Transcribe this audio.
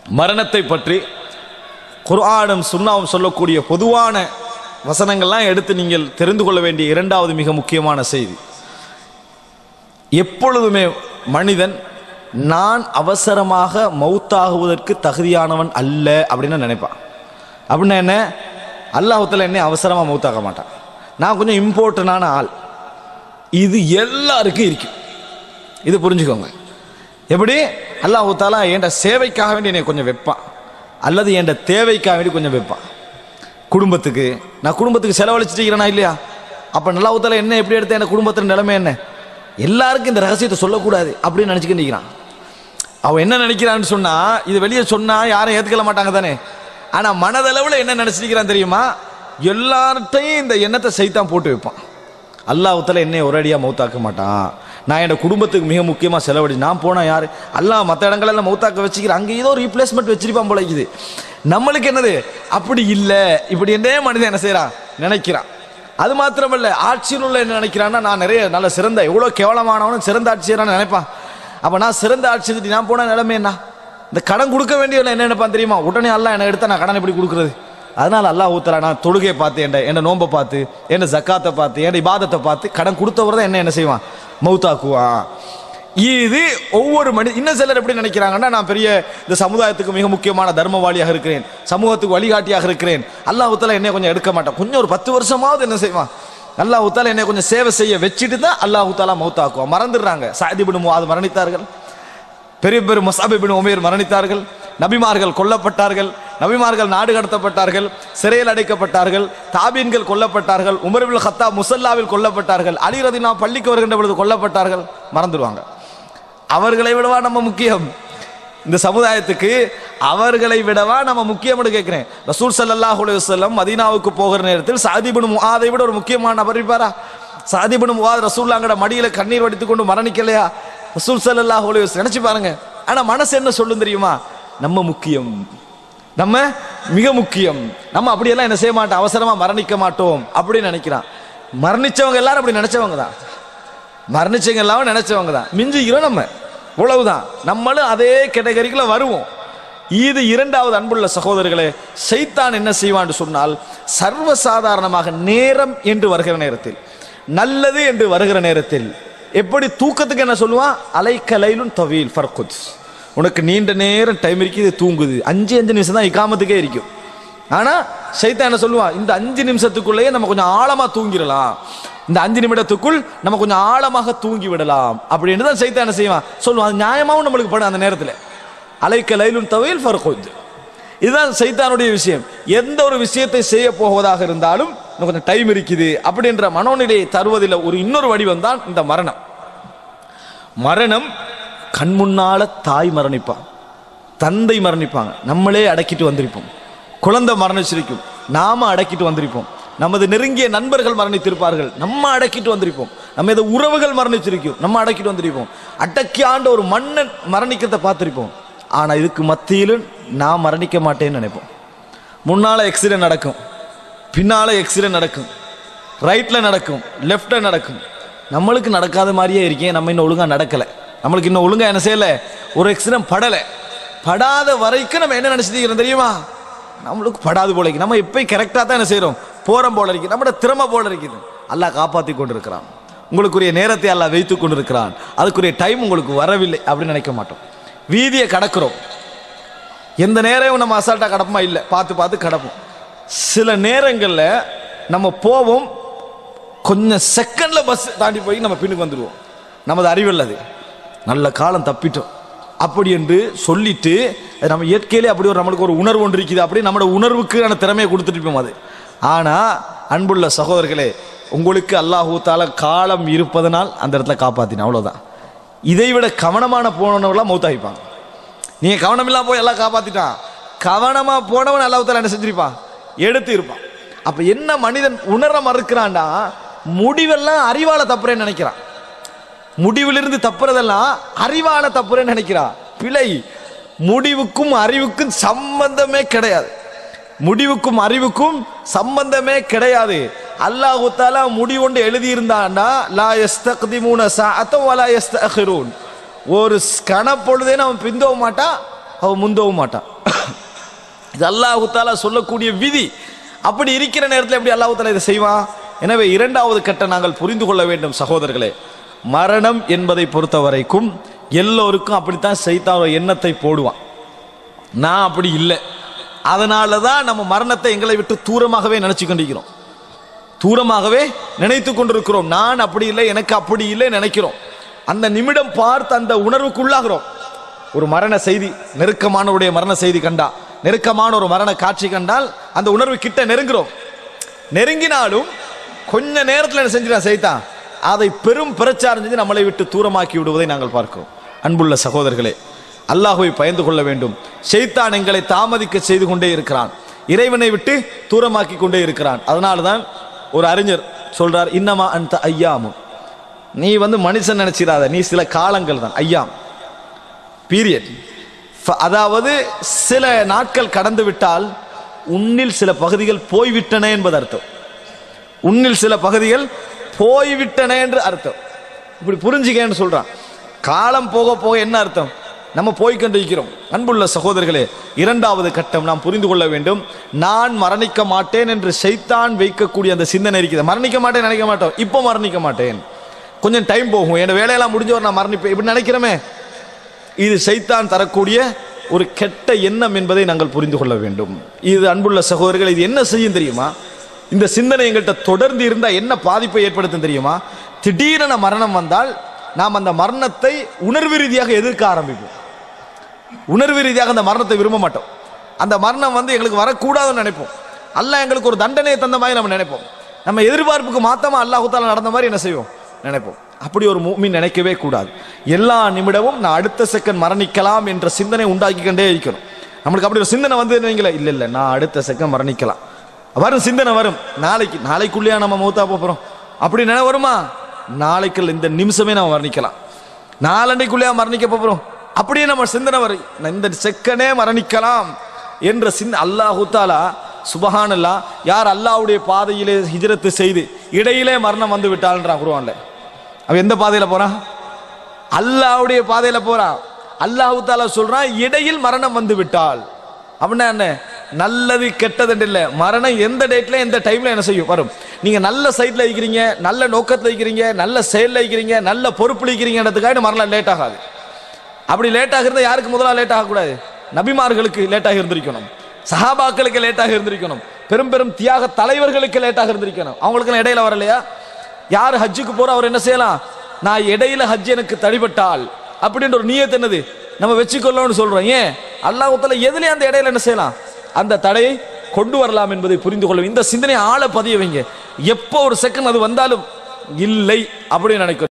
மரணத்தை பற்றி குர்ஆனும் சுன்னாவும் சொல்லக்கூடிய பொதுவான வசனங்கள்லாம் எடுத்து நீங்கள் தெரிந்து கொள்ள வேண்டிய இரண்டாவது மிக முக்கியமான செய்தி எப்பொழுதுமே மனிதன் நான் அவசரமாக மௌத்தாகுவதற்கு தகுதியானவன் அல்ல அப்படின்னு நினைப்பான் அப்படின்னா என்ன அல்லாஹுத்தில் என்னை அவசரமாக மௌத்தாக மாட்டான் நான் கொஞ்சம் இம்பார்ட்டண்டான ஆள் இது எல்லாருக்கும் இருக்கும் இது புரிஞ்சுக்கோங்க எப்படி அல்லாஹு தாலா என்ட சேவைக்காக வேண்டி என்னை கொஞ்சம் வைப்பான் அல்லது என்ட தேவைக்காக வேண்டி கொஞ்சம் வைப்பான் குடும்பத்துக்கு நான் குடும்பத்துக்கு செலவழிச்சிட்டு இல்லையா அப்போ அல்லாஹு தாலா என்ன எப்படி எடுத்த என் குடும்பத்தின் நிலைமை என்ன எல்லாருக்கும் இந்த ரகசியத்தை சொல்லக்கூடாது அப்படின்னு நினச்சிக்கிட்டு நிற்கிறான் அவன் என்ன நினைக்கிறான்னு சொன்னா இது வெளியே சொன்னா யாரும் ஏத்துக்கல மாட்டாங்க தானே ஆனா மனதளவுல என்ன நினைச்சிருக்கிறான் தெரியுமா எல்லார்ட்டையும் இந்த எண்ணத்தை சைத்தான் போட்டு வைப்பான் அல்லாஹ்வுத்தால என்னை ஒரு அடியா மௌத்தாக்க மாட்டான் நான் என் குடும்பத்துக்கு மிக முக்கியமாக செலவழி நான் போனா யாரு அல்லாஹ் மற்ற இடங்களெல்லாம் மௌத்தாக்க வச்சுக்கிறேன் அங்கே ஏதோ ரீப்ளேஸ்மெண்ட் வச்சிருப்பான் போல இருக்குது நம்மளுக்கு என்னது அப்படி இல்லை இப்படி என்னே மனிதன் என்ன செய்றான் நினைக்கிறான் அது மாத்திரமல்ல ஆட்சியில் உள்ள என்ன நினைக்கிறான்னா நான் நிறைய நல்ல சிறந்த எவ்வளோ கேவலமானவனும் சிறந்த ஆட்சியரான்னு நினைப்பான் அப்போ நான் சிறந்த ஆட்சி செஞ்சுட்டு நான் போன நிலைமை என்ன இந்த கடன் கொடுக்க வேண்டியவன் என்ன நினைப்பான் தெரியுமா உடனே அல்லாஹ் என்ன எடுத்தா நான் கடன் எப்படி கொடுக்குறது அதனால அல்லாஹ் ஊத்தரா நான் தொழுகையை பார்த்து என்ன என்ன நோன்பை பார்த்து என்ன ஜக்காத்தை பார்த்து என்ன இபாதத்தை பார்த்து கடன் கொடுத்தவர் தான் என்ன என்ன செய்வான் மௌத்தாக்குவான் இது ஒவ்வொரு மனி இன்னும் சிலர் எப்படி நினைக்கிறாங்கன்னா நான் பெரிய இந்த சமுதாயத்துக்கு மிக முக்கியமான தர்மவாளியாக இருக்கிறேன் சமூகத்துக்கு வழிகாட்டியாக இருக்கிறேன் அல்லாஹுத்தால என்னை கொஞ்சம் எடுக்க மாட்டேன் கொஞ்சம் ஒரு பத்து வருஷமாவது என்ன செய்வான் அல்லாஹுத்தால என்னை கொஞ்சம் சேவை செய்ய வச்சுட்டு தான் அல்லாஹுத்தாலா மௌத்தாக்குவான் மறந்துடுறாங்க சாதிபின் அது மரணித்தார்கள் பெரிய பெரும் மசாபிபின் உமேர் மரணித்தார்கள் நபிமார்கள் கொல்லப்பட்டார்கள் நபிமார்கள் நாடு கடத்தப்பட்டார்கள் சிறையில் அடைக்கப்பட்டார்கள் தாபீன்கள் கொல்லப்பட்டார்கள் உமர்பில் ஹத்தா முசல்லாவில் கொல்லப்பட்டார்கள் அலி ரதினா பள்ளிக்கு வருகின்ற பொழுது கொல்லப்பட்டார்கள் மறந்துடுவாங்க அவர்களை விடவா நம்ம முக்கியம் இந்த சமுதாயத்துக்கு அவர்களை விடவா நம்ம முக்கியம்னு கேட்கிறேன் ரசூல் ஸல்லல்லாஹு அலைஹி வஸல்லம் மதீனாவுக்கு போகிற நேரத்தில் சாதிபின் முஆதை விட ஒரு முக்கியமான நபர் இருப்பாரா சாதிபின் முஆத் ரசூல்லாங்கட மடியில கண்ணீர் வடித்துக் கொண்டு மரணிக்கலையா ரசூல் ஸல்லல்லாஹு அலைஹி வஸல்லம் நினைச்சு பாருங்க ஆனா மனசு என்ன சொல்லும் தெரியுமா நம்ம முக்கியம் நம்ம மிக முக்கியம் நம்ம அப்படியெல்லாம் என்ன செய்ய மாட்டோம் அவசரமா மரணிக்க மாட்டோம் அப்படின்னு நினைக்கிறான் மரணிச்சவங்க எல்லாரும் அப்படி நினைச்சவங்க தான் மரணிச்சவங்க எல்லாம் நினைச்சவங்க தான் மிஞ்சுகிறோம் நம்ம இவ்வளவுதான் நம்மளும் அதே கேட்டகரிக்குள்ள வருவோம் இது இரண்டாவது அன்புள்ள சகோதரர்களே சைத்தான் என்ன செய்வான் சொன்னால் சர்வசாதாரணமாக நேரம் என்று வருகிற நேரத்தில் நல்லது என்று வருகிற நேரத்தில் எப்படி தூக்கத்துக்கு என்ன சொல்லுவான் அலைக்கலைலும் தவீல் ஃபர்குத் உனக்கு நீண்ட நேரம் டைம் இருக்குது தூங்குது அஞ்சு அஞ்சு நிமிஷம் தான் இக்காமத்துக்கே இருக்கும் ஆனா சைத்தான் என்ன சொல்லுவான் இந்த அஞ்சு நிமிஷத்துக்குள்ளேயே நம்ம கொஞ்சம் ஆழமா தூங்கிடலாம் இந்த அஞ்சு நிமிடத்துக்குள் நம்ம கொஞ்சம் ஆழமாக தூங்கி விடலாம் அப்படின்னு தான் சைத்தான் என்ன செய்வான் சொல்லுவான் அது நியாயமாவும் நம்மளுக்கு படும் அந்த நேரத்தில் அலைக்க லைலும் தவையில் ஃபர்குத் இதுதான் சைத்தானுடைய விஷயம் எந்த ஒரு விஷயத்தை செய்ய போவதாக இருந்தாலும் இன்னும் கொஞ்சம் டைம் இருக்குது அப்படின்ற மனோநிலையை தருவதில் ஒரு இன்னொரு வடிவம் தான் இந்த மரணம் மரணம் கண் முன்னால தாய் மரணிப்பான் தந்தை மரணிப்பாங்க நம்மளே அடக்கிட்டு வந்திருப்போம் குழந்தை மரணிச்சிருக்கும் நாம அடக்கிட்டு வந்திருப்போம் நமது நெருங்கிய நண்பர்கள் மரணித்திருப்பார்கள் நம்ம அடக்கிட்டு வந்திருப்போம் நம்ம ஏதோ உறவுகள் மரணிச்சிருக்கோம் நம்ம அடக்கிட்டு வந்திருப்போம் அடக்கி ஆண்ட ஒரு மன்னன் மரணிக்கிறத பார்த்திருப்போம் ஆனா இதுக்கு மத்தியிலும் நான் மரணிக்க மாட்டேன்னு நினைப்போம் முன்னால எக்ஸிடென்ட் நடக்கும் பின்னால எக்ஸிடென்ட் நடக்கும் ரைட்ல நடக்கும் லெஃப்ட்ல நடக்கும் நம்மளுக்கு நடக்காத மாதிரியே இருக்கேன் நம்ம இன்னும் ஒழுங்கா நடக்கல நம்மளுக்கு இன்னும் ஒழுங்கா என்ன செய்யல ஒரு எக்ஸிடென்ட் படல படாத வரைக்கும் நம்ம என்ன நினைச்சிட்டு தெரியுமா நம்மளுக்கு படாது போல இருக்கு நம்ம எப்பயும் கரெக்டாக தான் என்ன செய்றோம் போறோம் போல இருக்கு நம்மளோட திறமை போல இருக்குது அல்லாஹ் காப்பாத்தி கொண்டிருக்கிறான் உங்களுக்குரிய நேரத்தை அல்லாஹ் வைத்துக் கொண்டிருக்கிறான் அதுக்குரிய டைம் உங்களுக்கு வரவில்லை அப்படின்னு நினைக்க மாட்டோம் வீதியை கடக்கிறோம் எந்த நேரம் நம்ம அசால்ட்டா கடப்போமா இல்லை பார்த்து பார்த்து கடப்போம் சில நேரங்களில் நம்ம போவோம் கொஞ்சம் செகண்ட்ல பஸ் தாண்டி போய் நம்ம பின்னுக்கு வந்துடுவோம் நமது அறிவில் அது நல்ல காலம் தப்பிட்டோம் அப்படி என்று சொல்லிட்டு அது நம்ம இயற்கையிலே அப்படி ஒரு நம்மளுக்கு ஒரு உணர்வு ஒன்று இருக்குது அப்படி நம்மளோட உணர்வுக்கான திறமையை கொடுத்துட்டு இருப்போம் அது ஆனால் அன்புள்ள சகோதரர்களே உங்களுக்கு அல்லாஹூ தால காலம் இருப்பதனால் அந்த இடத்துல காப்பாத்தின அவ்வளோதான் இதை விட கவனமான போனவர்களாம் மௌத்தாகிப்பாங்க நீங்க கவனம் இல்லாம போய் எல்லாம் காப்பாத்திட்டான் கவனமா போனவன் அல்லாஹ் என்ன செஞ்சிருப்பான் எடுத்து இருப்பான் அப்ப என்ன மனிதன் உணர மறுக்கிறான்டா முடிவெல்லாம் அறிவால தப்புறேன்னு நினைக்கிறான் முடிவிலிருந்து தப்புறதெல்லாம் அறிவால தப்புறேன்னு நினைக்கிறான் பிழை முடிவுக்கும் அறிவுக்கும் சம்பந்தமே கிடையாது முடிவுக்கும் அறிவுக்கும் சம்பந்தமே கிடையாது அல்லாஹு தாலா முடிவொண்டு எழுதியிருந்தான்னா லா யஸ்தக்திமூன சஅத்தம் வலா யஸ்தஅഖிரூன் ஒரு கணப்பொழுதே அவன் பிந்தோக மாட்டான் அவன் முந்தவும் மாட்டான் இது அல்லாஹு தாலா சொல்லக்கூடிய விதி அப்படி இருக்கிற நேரத்தில் எப்படி அல்லாஹு தாலா இதை செய்வான் எனவே இரண்டாவது கட்ட நாங்கள் புரிந்து கொள்ள வேண்டும் சகோதரர்களே மரணம் என்பதை பொறுத்த வரைக்கும் எல்லோருக்கும் அப்படித்தான் சைத்தான் ஒரு எண்ணத்தை போடுவான் நான் அப்படி இல்லை அதனால தான் நம்ம மரணத்தை எங்களை விட்டு தூரமாகவே நினைச்சு கொண்டிருக்கிறோம் தூரமாகவே நினைத்து கொண்டிருக்கிறோம் நான் அப்படி இல்லை எனக்கு அப்படி இல்லை நினைக்கிறோம் அந்த நிமிடம் பார்த்து அந்த உணர்வுக்குள்ளாகிறோம் ஒரு மரண செய்தி நெருக்கமானவருடைய மரண செய்தி கண்டா நெருக்கமான ஒரு மரண காட்சி கண்டால் அந்த உணர்வு கிட்ட நெருங்குறோம் நெருங்கினாலும் கொஞ்ச நேரத்தில் என்ன செஞ்சிடான் செய்தான் அதை பெரும் பிரச்சாரம் செஞ்சு நம்மளை விட்டு தூரமாக்கி விடுவதை நாங்கள் பார்க்கிறோம் அன்புள்ள சகோதரர்களே அல்லாஹுவை பயந்து கொள்ள வேண்டும் ஷைத்தான் எங்களை தாமதிக்க செய்து கொண்டே இருக்கிறான் இறைவனை விட்டு தூரமாக்கி கொண்டே இருக்கிறான் அதனால தான் ஒரு அறிஞர் சொல்றார் இன்னமா அந்த ஐயாமும் நீ வந்து மனுஷன் நினைச்சிடாத நீ சில காலங்கள் தான் ஐயாம் பீரியட் அதாவது சில நாட்கள் கடந்து விட்டால் உன்னில் சில பகுதிகள் போய்விட்டன என்பது அர்த்தம் உன்னில் சில பகுதிகள் போய்விட்டன என்று அர்த்தம் இப்படி புரிஞ்சுக்கன்னு சொல்றான் காலம் போக போக என்ன அர்த்தம் நம்ம போய்கொண்டிருக்கிறோம் அன்புள்ள சகோதரர்களே இரண்டாவது கட்டம் நாம் புரிந்து கொள்ள வேண்டும் நான் மரணிக்க மாட்டேன் என்று சைத்தான் வைக்கக்கூடிய அந்த சிந்தனை இருக்குது மரணிக்க மாட்டேன் நினைக்க மாட்டோம் இப்போ மரணிக்க மாட்டேன் கொஞ்சம் டைம் போகும் என் வேலையெல்லாம் முடிஞ்சவர் நான் மரணிப்பேன் இப்படி நினைக்கிறோமே இது சைத்தான் தரக்கூடிய ஒரு கெட்ட எண்ணம் என்பதை நாங்கள் புரிந்து கொள்ள வேண்டும் இது அன்புள்ள சகோதரர்கள் இது என்ன செய்யும் தெரியுமா இந்த சிந்தனை எங்கள்கிட்ட தொடர்ந்து இருந்தால் என்ன பாதிப்பை ஏற்படுத்தும் தெரியுமா திடீரென மரணம் வந்தால் நாம் அந்த மரணத்தை உணர்வு ரீதியாக எதிர்க்க ஆரம்பிப்போம் உணர்வு ரீதியாக அந்த மரணத்தை விரும்ப மாட்டோம் அந்த மரணம் வந்து எங்களுக்கு வரக்கூடாதுன்னு நினைப்போம் அல்லாஹ் எங்களுக்கு ஒரு தண்டனையை தந்த மாதிரி நம்ம நினைப்போம் நம்ம எதிர்பார்ப்புக்கு மாத்தமா அல்லாஹு தாலா நடந்த மாதிரி என்ன செய்வோம் நினைப்போம் அப்படி ஒரு மூமின் நினைக்கவே கூடாது எல்லா நிமிடமும் நான் அடுத்த செகண்ட் மரணிக்கலாம் என்ற சிந்தனை உண்டாக்கி கொண்டே இருக்கணும் நம்மளுக்கு அப்படி ஒரு சிந்தனை வந்து வைங்களே இல்லை இல்லை நான் அடுத்த செகண்ட் மரணிக்கலாம் வரும் சிந்தனை வரும் நாளைக்கு நாளைக்குள்ளேயா நம்ம மௌத்தா போகிறோம் அப்படி நினை வருமா நாளைக்கு இந்த நிமிஷமே நம்ம மரணிக்கலாம் நாளன்னைக்குள்ளேயா மரணிக்க போகிறோம் அப்படியே நம்ம சிந்தனை வரும் நான் இந்த செக்கனே மரணிக்கலாம் என்ற சிந்த அல்லாஹு தாலா சுபஹானல்லா யார் அல்லாஹ்வுடைய பாதையிலே ஹிஜ்ரத்து செய்து இடையிலே மரணம் வந்து விட்டாள்ன்றான் குருவான்ல அவன் எந்த பாதையில போறான் அல்லாஹ்வுடைய பாதையில போறான் அல்லாஹு தாலா சொல்றான் இடையில் மரணம் வந்து விட்டால் அப்படின்னா என்ன நல்லது கெட்டது இல்லை மரணம் எந்த டேட்ல எந்த டைம்ல என்ன செய்யும் வரும் நீங்க நல்ல சைட்ல இருக்கிறீங்க நல்ல நோக்கத்துல இருக்கிறீங்க நல்ல செயல்ல இருக்கிறீங்க நல்ல பொறுப்புல இருக்கிறீங்கன்றதுக்காக மரணம் லேட் ஆகாது அப்படி லேட் ஆகிறத யாருக்கு முதல்ல லேட் ஆகக்கூடாது நபிமார்களுக்கு லேட்டாக இருந்திருக்கணும் சஹாபாக்களுக்கு லேட்டாக இருந்திருக்கணும் பெரும் பெரும் தியாக தலைவர்களுக்கு லேட்டாக இருந்திருக்கணும் அவங்களுக்கு இடையில வரலையா யார் ஹஜ்ஜுக்கு போற அவர் என்ன செய்யலாம் நான் இடையில ஹஜ் எனக்கு தடிபட்டால் அப்படின்ற ஒரு நியத் என்னது நம்ம வச்சுக்கொள்ளோம்னு சொல்றோம் ஏன் அல்லாஹ் எதுலயும் அந்த இடையில என்ன செய்யலாம் அந்த தடையை கொண்டு வரலாம் என்பதை புரிந்து கொள்ளும் இந்த சிந்தனை ஆழ பதிய வைங்க எப்போ ஒரு செகண்ட் அது வந்தாலும் இல்லை அப்படின்னு நினைக்கும்